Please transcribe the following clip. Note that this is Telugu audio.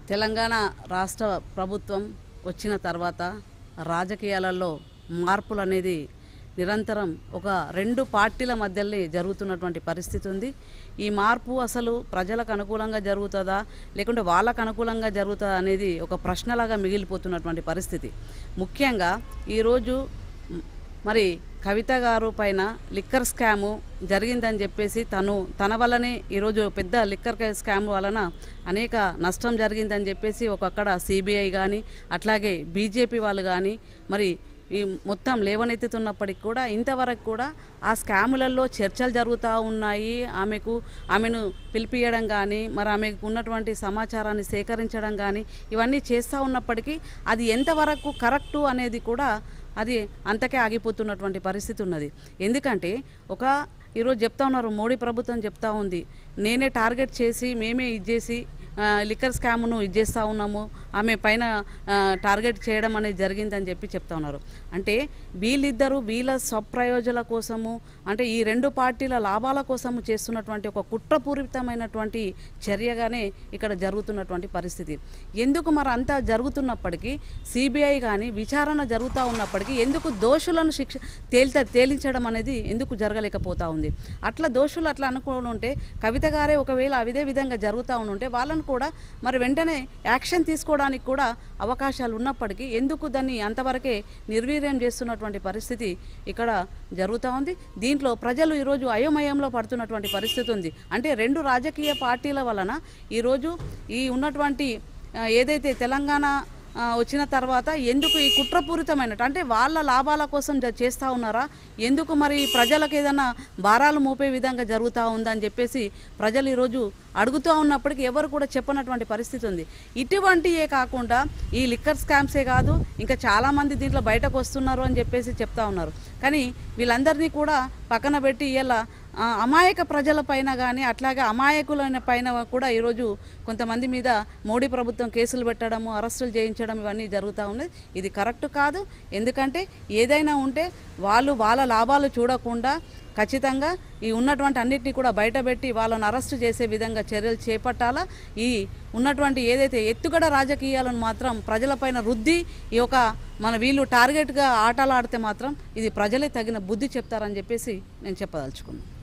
తెలంగాణ రాష్ట్ర ప్రభుత్వం వచ్చిన తర్వాత రాజకీయాలలో మార్పులు అనేది నిరంతరం ఒక రెండు పార్టీల మధ్యలో జరుగుతున్నటువంటి పరిస్థితి ఉంది ఈ మార్పు అసలు ప్రజలకు అనుకూలంగా జరుగుతుందా లేకుంటే వాళ్ళకు అనుకూలంగా జరుగుతుందా అనేది ఒక ప్రశ్నలాగా మిగిలిపోతున్నటువంటి పరిస్థితి ముఖ్యంగా ఈరోజు మ్, మరి కవిత గారు పైన లిక్కర్ స్కాము జరిగిందని చెప్పేసి తను తన వల్లనే ఈరోజు పెద్ద లిక్కర్ కా- స్కామ్ వలన అనేక నష్టం జరిగిందని చెప్పేసి ఒక్కొక్కడ సిబిఐ కానీ అట్లాగే బీజేపీ వాళ్ళు కానీ మరి ఈ మొత్తం లేవనెత్తుతున్నప్పటికి కూడా ఇంతవరకు కూడా ఆ స్కాములలో చర్చలు జరుగుతూ ఉన్నాయి ఆమెకు ఆమెను పిలిపియడం కానీ మరి ఆమెకు ఉన్నటువంటి సమాచారాన్ని సేకరించడం కానీ ఇవన్నీ చేస్తూ ఉన్నప్పటికీ అది ఎంతవరకు కరెక్టు అనేది కూడా అది అంతకే ఆగిపోతున్నటువంటి పరిస్థితి ఉన్నది ఎందుకంటే ఒక ఈరోజు చెప్తా ఉన్నారు మోడీ ప్రభుత్వం చెప్తా ఉంది నేనే టార్గెట్ చేసి మేమే ఇచ్చేసి లిక్కర్ స్కామ్ను ఇచ్చేస్తూ ఉన్నాము ఆమె పైన ఆ, టార్గెట్ చేయడం అనేది జరిగిందని చెప్పి చెప్తా ఉన్నారు అంటే వీళ్ళిద్దరూ వీళ్ళ స్వప్రయోజనాల కోసము అంటే ఈ రెండు పార్టీల లాభాల కోసము చేస్తున్నటువంటి ఒక కుట్రపూరితమైనటువంటి చర్యగానే ఇక్కడ జరుగుతున్నటువంటి పరిస్థితి ఎందుకు మరి అంతా జరుగుతున్నప్పటికీ సిబిఐ కానీ విచారణ జరుగుతూ ఉన్నప్పటికీ ఎందుకు దోషులను శిక్ష తేల్త తేలించడం అనేది ఎందుకు జరగలేకపోతా ఉంది అట్లా దోషులు అట్లా అనుకోని ఉంటే కవిత గారే ఒకవేళ అదే విధంగా జరుగుతూ ఉంటే వాళ్ళను కూడా మరి వెంటనే యాక్షన్ తీసుకోవడానికి కూడా అవకాశాలు ఉన్నప్పటికీ ఎందుకు దాన్ని అంతవరకే నిర్వీర్యం చేస్తున్నటువంటి పరిస్థితి ఇక్కడ జరుగుతూ ఉంది దీంట్లో ప్రజలు ఈరోజు అయోమయంలో పడుతున్నటువంటి పరిస్థితి ఉంది అంటే రెండు రాజకీయ పార్టీల వలన ఈరోజు ఈ ఉన్నటువంటి ఆ, ఏదైతే తెలంగాణ ఆ, వచ్చిన తర్వాత ఎందుకు ఈ కుట్రపూరితమైన అంటే వాళ్ళ లాభాల కోసం జ- చేస్తూ ఉన్నారా ఎందుకు మరి ప్రజలకు ఏదైనా భారాలు మోపే విధంగా జరుగుతూ ఉందని చెప్పేసి ప్రజలు ఈరోజు అడుగుతూ ఉన్నప్పటికీ ఎవరు కూడా చెప్పనటువంటి పరిస్థితి ఉంది ఇటువంటియే కాకుండా ఈ లిక్కర్ స్కామ్సే కాదు ఇంకా చాలామంది దీంట్లో బయటకు వస్తున్నారు అని చెప్పేసి చెప్తా ఉన్నారు కానీ వీళ్ళందరినీ కూడా పక్కన పెట్టి ఇలా ఆ, అమాయక ప్రజల పైన కానీ అట్లాగే అమాయకులైన పైన కూడా ఈరోజు కొంతమంది మీద మోడీ ప్రభుత్వం కేసులు పెట్టడము అరెస్టులు చేయించడం ఇవన్నీ జరుగుతూ ఉన్నాయి ఇది కరెక్ట్ కాదు ఎందుకంటే ఏదైనా ఉంటే వాళ్ళు వాళ్ళ లాభాలు చూడకుండా ఖచ్చితంగా ఈ ఉన్నటువంటి అన్నిటిని కూడా బయటపెట్టి వాళ్ళని అరెస్టు చేసే విధంగా చర్యలు చేపట్టాలా ఈ ఉన్నటువంటి ఏదైతే ఎత్తుగడ రాజకీయాలను మాత్రం ప్రజలపైన రుద్ది ఈ యొక్క మన వీళ్ళు టార్గెట్గా ఆటలు ఆడితే మాత్రం ఇది ప్రజలే తగిన బుద్ధి చెప్తారని చెప్పేసి నేను చెప్పదలుచుకున్నాను